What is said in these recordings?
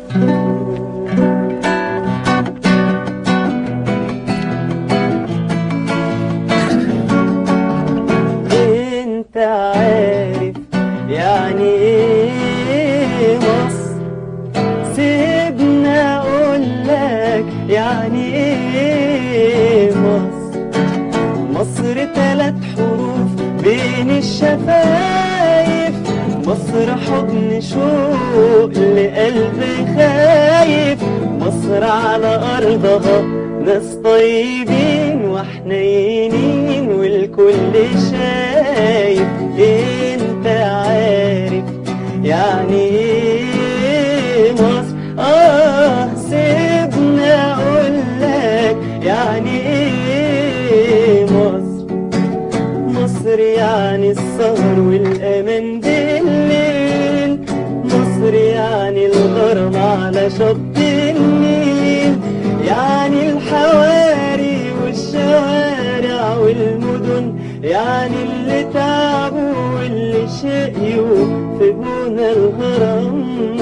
انت عارف يعني ايه مصر سيبنا اقول لك يعني ايه مصر مصر تلات حروف بين الشفايف مصر حضن شوق لقلب خايف مصر على أرضها ناس طيبين وحنينين والكل شايف انت عارف يعني ايه مصر اه سيبنا اقول لك يعني ايه مصر مصر يعني السهر والأمان بالليل مصر يعني الغرام على شط النيل يعني الحواري والشوارع والمدن يعني اللي تعبوا واللي شقيوا في بونا الهرم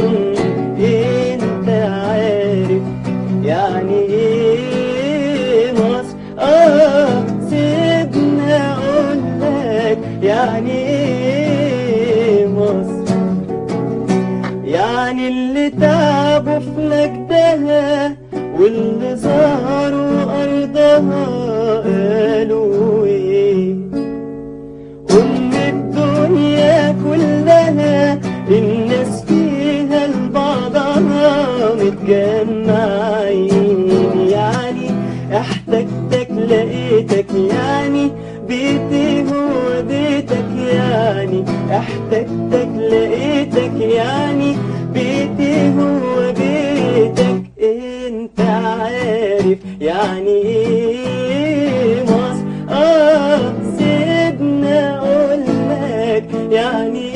انت عارف يعني ايه مصر اه سيبنا اقول لك يعني ايه مصر يعني اللي تعبوا في مجدها واللي ظهروا أرضها قالوا إيه أم الدنيا كلها الناس فيها لبعضها متجمعين يعني احتجتك لقيتك يعني بيتي هو بيتك يعني احتجتك لقيتك يعني بيتي هو بيتك انت عارف يعني ايه مصر اه سيبنا اقول لك يعني